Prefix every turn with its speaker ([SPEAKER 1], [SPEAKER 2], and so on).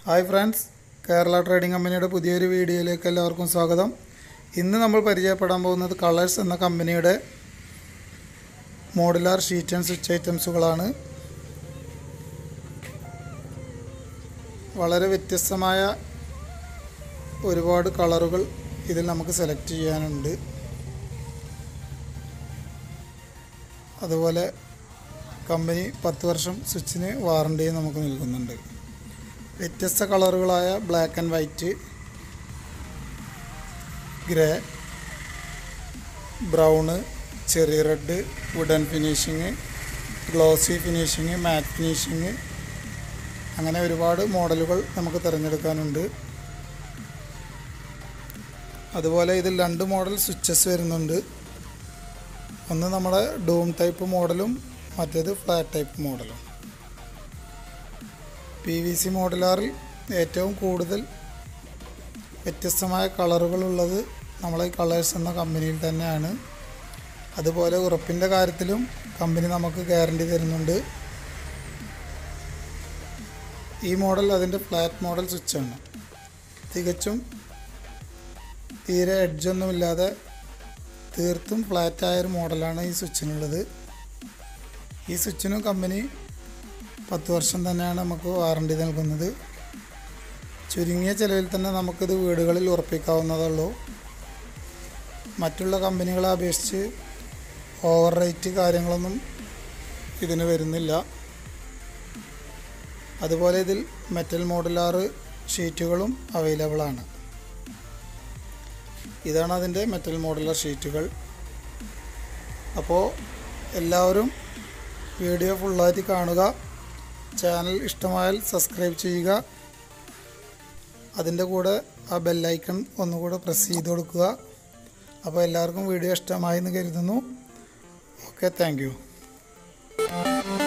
[SPEAKER 1] hi friends Kerala trading കമ്പനിയുടെ പുതിയൊരു വീഡിയോയിലേക്ക് എല്ലാവർക്കും സ്വാഗതം ഇന്ന് നമ്മൾ പരിചയപ്പെടാൻ പോകുന്നത് കളേഴ്സ് എന്ന കമ്പനിയുടെ മോഡുലാർ ഷീറ്റ് ആൻഡ് സ്വിച്ച് ഐറ്റംസുകളാണ് വളരെ വ്യത്യസ്തമായ ഒരുപാട് കളറുകൾ ഇതിൽ നമുക്ക് സെലക്ട് ചെയ്യാനുണ്ട് അതുപോലെ കമ്പനി പത്ത് വർഷം സ്വിച്ചിന് വാറണ്ടിയും നമുക്ക് നൽകുന്നുണ്ട് വ്യത്യസ്ത കളറുകളായ black and white grey brown cherry red wooden finishing glossy finishing matt finishing അങ്ങനെ ഒരുപാട് മോഡലുകൾ നമുക്ക് തിരഞ്ഞെടുക്കാനുണ്ട് അതുപോലെ ഇതിൽ രണ്ട് മോഡൽ സ്വിച്ചസ് വരുന്നുണ്ട് ഒന്ന് നമ്മുടെ ഡൂം ടൈപ്പ് മോഡലും മറ്റേത് ഫ്ലാറ്റ് ടൈപ്പ് മോഡലും പി വി സി മോഡലാറിൽ ഏറ്റവും കൂടുതൽ വ്യത്യസ്തമായ കളറുകളുള്ളത് നമ്മളെ കളേഴ്സ് എന്ന കമ്പനിയിൽ തന്നെയാണ് അതുപോലെ ഉറപ്പിൻ്റെ കാര്യത്തിലും കമ്പനി നമുക്ക് ഗ്യാരണ്ടി തരുന്നുണ്ട് ഈ മോഡൽ അതിൻ്റെ ഫ്ലാറ്റ് മോഡൽ സ്വിച്ചാണ് തികച്ചും തീരെ എഡ്ജൊന്നുമില്ലാതെ തീർത്തും ഫ്ലാറ്റായൊരു മോഡലാണ് ഈ സ്വിച്ചിനുള്ളത് ഈ സ്വിച്ചിനും കമ്പനി പത്ത് വർഷം തന്നെയാണ് നമുക്ക് വാറണ്ടി നൽകുന്നത് ചുരുങ്ങിയ ചിലവിൽ തന്നെ നമുക്കിത് വീടുകളിൽ ഉറപ്പിക്കാവുന്നതുള്ളൂ മറ്റുള്ള കമ്പനികളെ അപേക്ഷിച്ച് ഓവർ റേറ്റ് കാര്യങ്ങളൊന്നും ഇതിന് വരുന്നില്ല അതുപോലെ ഇതിൽ മെറ്റൽ മോഡുലാർ ഷീറ്റുകളും അവൈലബിൾ ആണ് ഇതാണ് അതിൻ്റെ മെറ്റൽ മോഡുലാർ ഷീറ്റുകൾ അപ്പോൾ എല്ലാവരും വീഡിയോ ഫുള്ളായിട്ട് കാണുക ചാനൽ ഇഷ്ടമായാൽ സബ്സ്ക്രൈബ് ചെയ്യുക അതിൻ്റെ കൂടെ ആ ബെല്ലൈക്കൺ ഒന്നുകൂടെ പ്രസ് ചെയ്ത് കൊടുക്കുക അപ്പോൾ എല്ലാവർക്കും വീഡിയോ ഇഷ്ടമായി എന്ന് കരുതുന്നു ഓക്കെ താങ്ക്